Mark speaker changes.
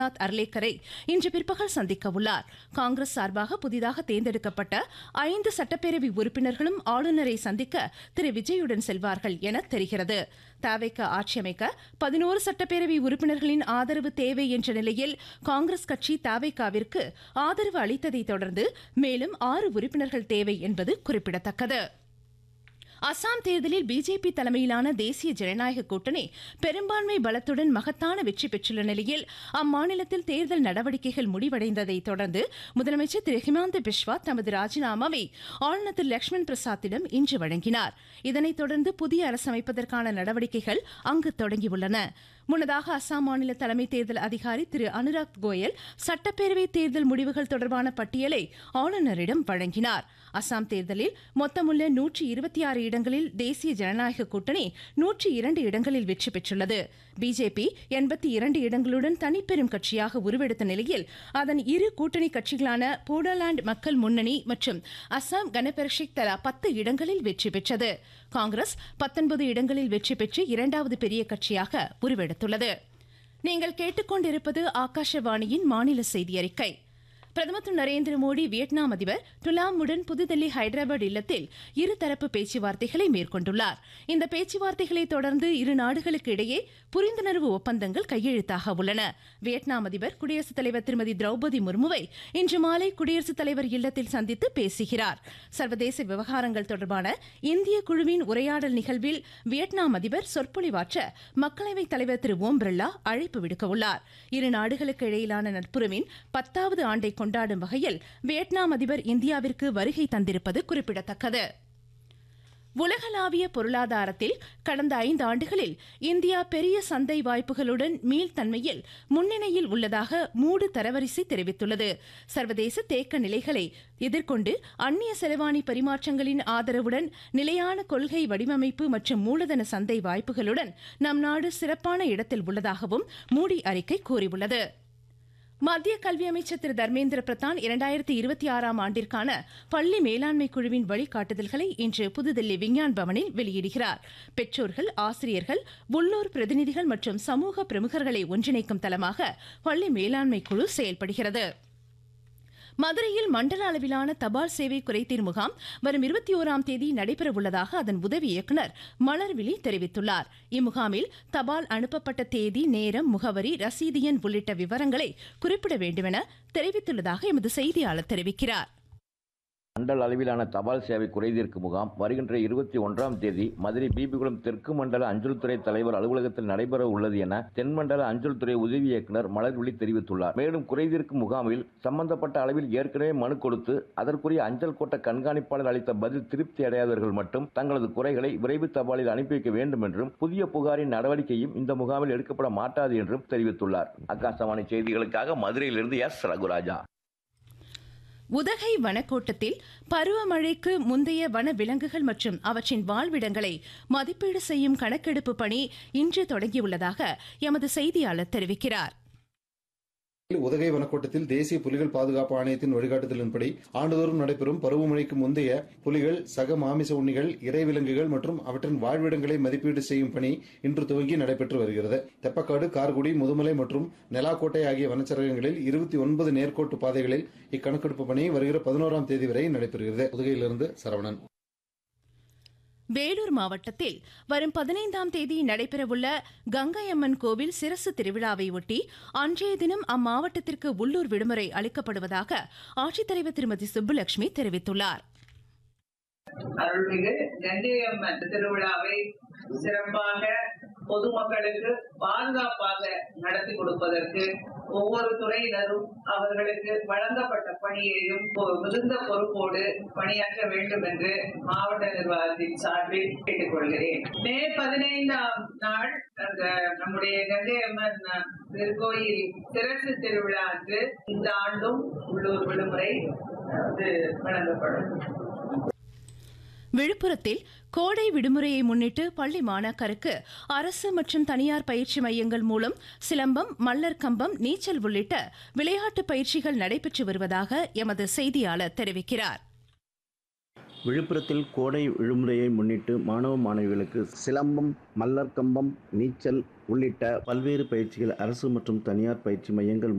Speaker 1: ராம்நாத் அர்லேக்கரை இன்று பிற்பகல் சந்திக்க உள்ளார் காங்கிரஸ் சார்பாக புதிதாக தேர்ந்தெடுக்கப்பட்ட ஐந்து சட்டப்பேரவை உறுப்பினர்களும் ஆளுநரை சந்திக்க திரு விஜயுடன் செல்வார்கள் என தெரிகிறது தவிக ஆட்சி அமைக்க பதினோரு சட்டப்பேரவை உறுப்பினர்களின் ஆதரவு தேவை என்ற நிலையில் காங்கிரஸ் கட்சி தவிகாவிற்கு ஆதரவு அளித்ததை தொடர்ந்து மேலும் ஆறு உறுப்பினர்கள் தேவை என்பது குறிப்பிடத்தக்கது அசாம் தேர்தலில் பிஜேபி தலைமையிலான தேசிய ஜனநாயக கூட்டணி பெரும்பான்மை பலத்துடன் மகத்தான வெற்றி பெற்றுள்ள நிலையில் அம்மாநிலத்தில் தேர்தல் நடவடிக்கைகள் முடிவடைந்ததை தொடர்ந்து முதலமைச்சர் திரு ஹிமாந்த பிஸ்வா தமது ராஜினாமாவை ஆளுநர் திரு லட்சுமண் பிரசாத்திடம் இன்று வழங்கினார் இதனைத் தொடர்ந்து புதிய அரசு அமைப்பதற்கான நடவடிக்கைகள் அங்கு தொடங்கியுள்ளன முன்னதாக அசாம் மாநில தலைமை தேர்தல் அதிகாரி திரு அனுராக் கோயல் சட்டப்பேரவை தேர்தல் முடிவுகள் தொடர்பான பட்டியலை ஆளுநரிடம் வழங்கினார் அசாம் தேர்தலில் மொத்தமுள்ள நூற்றி இருபத்தி ஆறு இடங்களில் தேசிய ஜனநாயக கூட்டணி நூற்றி இரண்டு இடங்களில் வெற்றி பெற்றுள்ளது பிஜேபி எண்பத்தி இரண்டு இடங்களுடன் தனிப்பெரும் கட்சியாக உருவெடுத்த நிலையில் அதன் இரு கூட்டணி கட்சிகளான போடோலாந்து மக்கள் முன்னணி மற்றும் அசாம் கனபரிஷத் தலா பத்து இடங்களில் வெற்றி பெற்றது காங்கிரஸ் பத்தொன்பது இடங்களில் வெற்றி பெற்று இரண்டாவது பெரிய கட்சியாக உருவெடுத்துள்ளது நீங்கள் கேட்டுக்கொண்டிருப்பது ஆகாஷவாணியின் மாநில செய்தி அறிக்கை பிரதமர் திரு நரேந்திர மோடி வியட்நாம் அதிபர் டுலாமுடன் புதுதில்லி ஹைதராபாத் இல்லத்தில் இருதரப்பு பேச்சுவார்த்தைகளை மேற்கொண்டுள்ளார் இந்த பேச்சுவார்த்தைகளை தொடர்ந்து இரு நாடுகளுக்கு இடையே புரிந்துணர்வு ஒப்பந்தங்கள் கையெழுத்தாக உள்ளன வியட்நாம் அதிபர் குடியரசுத் தலைவர் திருமதி திரௌபதி முர்முவை இன்று மாலை குடியரசுத் தலைவர் இல்லத்தில் சந்தித்து பேசுகிறார் சர்வதேச விவகாரங்கள் தொடர்பான இந்திய குழுவின் உரையாடல் நிகழ்வில் வியட்நாம் அதிபர் சொற்பொழிவாற்ற மக்களவைத் தலைவர் திரு ஓம் பிர்லா அழைப்பு விடுக்க உள்ளார் இரு நாடுகளுக்கு இடையிலான நட்புறவின் பத்தாவது ஆண்டை கொண்டாடும் வகையில் வியட்நாம் அதிபர் இந்தியாவிற்கு வருகை தந்திருப்பது குறிப்பிடத்தக்கது உலகளாவிய பொருளாதாரத்தில் கடந்த ஐந்து ஆண்டுகளில் இந்தியா பெரிய சந்தை வாய்ப்புகளுடன் மீள்தன்மையில் முன்னணியில் உள்ளதாக மூடு தரவரிசை தெரிவித்துள்ளது சர்வதேச தேக்க நிலைகளை எதிர்கொண்டு அந்நிய செலவாணி பரிமாற்றங்களின் ஆதரவுடன் நிலையான கொள்கை வடிவமைப்பு மற்றும் மூலதன சந்தை வாய்ப்புகளுடன் நம் நாடு சிறப்பான இடத்தில் உள்ளதாகவும் மூடி அறிக்கை கூறியுள்ளது மத்திய கல்வி அமைச்சர் திரு தர்மேந்திர பிரதான் இரண்டாயிரத்தி இருபத்தி ஆறாம் ஆண்டிற்கான பள்ளி மேலாண்மை குழுவின் வழிகாட்டுதல்களை இன்று புதுதில்லி விஞ்ஞான் பவனில் வெளியிடுகிறார் பெற்றோர்கள் ஆசிரியர்கள் உள்ளூர் பிரதிநிதிகள் மற்றும் சமூக பிரமுகர்களை ஒன்றிணைக்கும் தளமாக பள்ளி மேலாண்மை குழு செயல்படுகிறது மதுரையில் மண்டல அளவிலான தபால் சேவை குறைதீர் முகாம் வரும் இருபத்தி ஓராம் தேதி நடைபெறவுள்ளதாக அதன் உதவி இயக்குநர் மலர்விழி தெரிவித்துள்ளார் இம்முகாமில் தபால் அனுப்பப்பட்ட தேதி நேரம் முகவரி ரசீது எண் உள்ளிட்ட விவரங்களை குறிப்பிட வேண்டுமென தெரிவித்துள்ளதாக எமது செய்தியாளர் தெரிவிக்கிறார்
Speaker 2: மண்டல அளவிலான தபால் சேவை குறைதீர்க்கு முகாம் வருகின்ற இருபத்தி ஒன்றாம் தேதி மதுரை பிபிகுளம் தெற்கு மண்டல அஞ்சல் துறை தலைவர் அலுவலகத்தில் நடைபெற உள்ளது என தென்மண்டல அஞ்சல் துறை உதவி இயக்குநர் மலர்விழி தெரிவித்துள்ளார் மேலும் குறைதீர்க்கும் முகாமில் சம்பந்தப்பட்ட அளவில் ஏற்கனவே மனு கொடுத்து அதற்குரிய அஞ்சல் கோட்ட கண்காணிப்பாளர் அளித்த பதில் திருப்தி அடையாதவர்கள் மட்டும் தங்களது குறைகளை விரைவு தபாலில் அனுப்பி வைக்க வேண்டும் என்றும் புதிய புகாரின் நடவடிக்கையும் இந்த முகாமில் எடுக்கப்பட மாட்டாது என்றும் தெரிவித்துள்ளார் ஆகாசவாணி செய்திகளுக்காக மதுரையிலிருந்து எஸ் ரகுராஜா
Speaker 1: உதகை வனக்கோட்டத்தில் பருவமழைக்கு முந்தைய வன விலங்குகள் மற்றும் அவற்றின் வாழ்விடங்களை மதிப்பீடு செய்யும் கணக்கெடுப்பு பணி இன்று தொடங்கியுள்ளதாக எமது செய்தியாளர் தெரிவிக்கிறார்
Speaker 3: உதகை வனக்கோட்டத்தில் தேசிய புலிகள் பாதுகாப்பு ஆணையத்தின் வழிகாட்டுதலின்படி ஆண்டுதோறும் நடைபெறும் பருவமழைக்கு முந்தைய புலிகள் சக மாமிச உண்ணிகள் இறைவிலங்குகள் மற்றும் அவற்றின் வாழ்விடங்களை மதிப்பீடு செய்யும் பணி இன்று துவங்கி நடைபெற்று வருகிறது தெப்பக்காடு கார்குடி முதுமலை மற்றும் நெலாக்கோட்டை ஆகிய வனச்சரகங்களில் இருபத்தி ஒன்பது நேர்கோட்டு பாதைகளில் இக்கணக்கெடுப்பு பணி வருகிற பதினோராம் தேதி வரை நடைபெறுகிறது உதகையிலிருந்து சரவணன்
Speaker 1: வேலூர் மாவட்டத்தில் வரும் பதினைந்தாம் தேதி நடைபெறவுள்ள கங்கை அம்மன் கோவில் சிரசு திருவிழாவை ஒட்டி அன்றைய தினம் அம்மாவட்டத்திற்கு உள்ளூர் விடுமுறை அளிக்கப்படுவதாக ஆட்சித்தலைவர் திருமதி சுப்புலட்சுமி தெரிவித்துள்ளார்
Speaker 4: அருள்மிகு கங்கையம்மன் திருவிழாவை சிறப்பாக பொதுமக்களுக்கு பாதுகாப்பாக நடத்தி கொடுப்பதற்கு ஒவ்வொரு துறையினரும் அவர்களுக்கு வழங்கப்பட்ட பணியையும் மிகுந்த பொறுப்போடு பணியாற்ற வேண்டும் என்று மாவட்ட நிர்வாகத்தின் சார்பில் கேட்டுக்கொள்கிறேன் மே பதினைந்தாம் நாள் அந்த நம்முடைய கங்கையம்மன் திருக்கோயில் சிறப்பு திருவிழா அன்று இந்த ஆண்டும் உள்ளூர் விடுமுறை வந்து வழங்கப்படும்
Speaker 1: விழுப்புரத்தில் கோடை விடுமுறையை முன்னிட்டு பள்ளி மாணாக்கருக்கு அரசு மற்றும் தனியார் பயிற்சி மையங்கள் மூலம் சிலம்பம் மல்லர் கம்பம் நீச்சல் உள்ளிட்ட விளையாட்டு பயிற்சிகள் நடைபெற்று வருவதாக எமது செய்தியாளர் தெரிவிக்கிறார்
Speaker 5: விழுப்புரத்தில் கோடை விடுமுறையை முன்னிட்டு மாணவ மாணவிகளுக்கு சிலம்பம் மல்லர் கம்பம் நீச்சல் உள்ளிட்ட பல்வேறு பயிற்சிகள் அரசு மற்றும் தனியார் பயிற்சி மையங்கள்